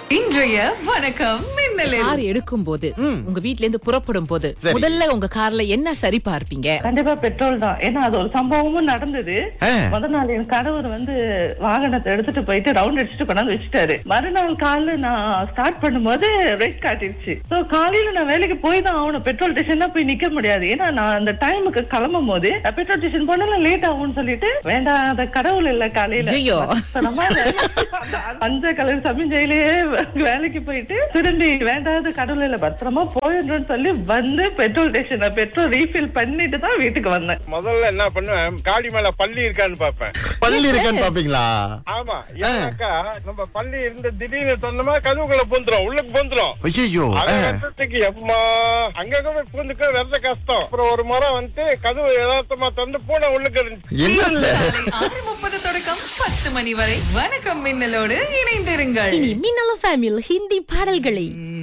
இன்றைய வணக்கம் மின்னலில் கார் எடுக்கும் போது உங்க வீட்ல இருந்து புறப்படும் போது சரி. முதல்ல உங்க கார்ல என்ன சரி பார்ப்பீங்க கண்டிப்பா பெட்ரோல் தான் ஏன்னா அது ஒரு சம்பவமும் நடந்தது ஆ. முத நாள் என் கணவர் வந்து வாகனத்தை எடுத்துட்டு போயிட்டு ரவுண்ட் அடிச்சுட்டு கொண்டாந்து வச்சுட்டாரு மறுநாள் காலைல நான் ஸ்டார்ட் பண்ணும்போது ரெட் காட்டிடுச்சு சோ காலையில நான் வேலைக்கு போய் தான் ஆகணும் பெட்ரோல் ஸ்டேஷன் தான் போய் நிக்க முடியாது ஏன்னா நான் அந்த டைமுக்கு கிளம்பும் போது பெட்ரோல் ஸ்டேஷன் போனாலும் லேட் ஆகும்னு சொல்லிட்டு வேண்டாம் அந்த கடவுள் இல்ல காலையில ஐயோ. பத்திரமா அந்த மஞ்சள் கலர் சமிஞ்சையிலேயே வேலைக்கு போயிட்டு திரும்பி வேண்டாத கடவுள் இல்ல பத்திரமா போயிடணும்னு சொல்லி வந்து பெட்ரோல் ஸ்டேஷன்ல பெட்ரோல் ரீஃபில் பண்ணிட்டு தான் வீட்டுக்கு வந்தேன் முதல்ல என்ன பண்ணுவேன் காடி மேல பள்ளி இருக்கான்னு பாப்பேன் பள்ளி இருக்கான்னு பாப்பீங்களா ஆமா ஏன்னாக்கா நம்ம பள்ளி இருந்து திடீர்னு சொன்னோமா கதவுக்குள்ள பூந்துரும் உள்ளுக்கு பூந்துரும் ஐயோ அதை வெட்டுறதுக்கு எப்பமா அங்கங்க போய் பூந்துக்க வெறத கஷ்டம் அப்புறம் ஒரு முறை வந்து கதவு யதார்த்தமா திறந்து பூனை உள்ளுக்கு இருந்துச்சு என்ன காலை ஆறு முப்பது தொடக்கம் பத்து மணி வரை வணக்கம் மின்னலோடு இணைந்திருங்கள் இனி மின்னல ஃபேமியில் ஹிந்தி பாடல்களை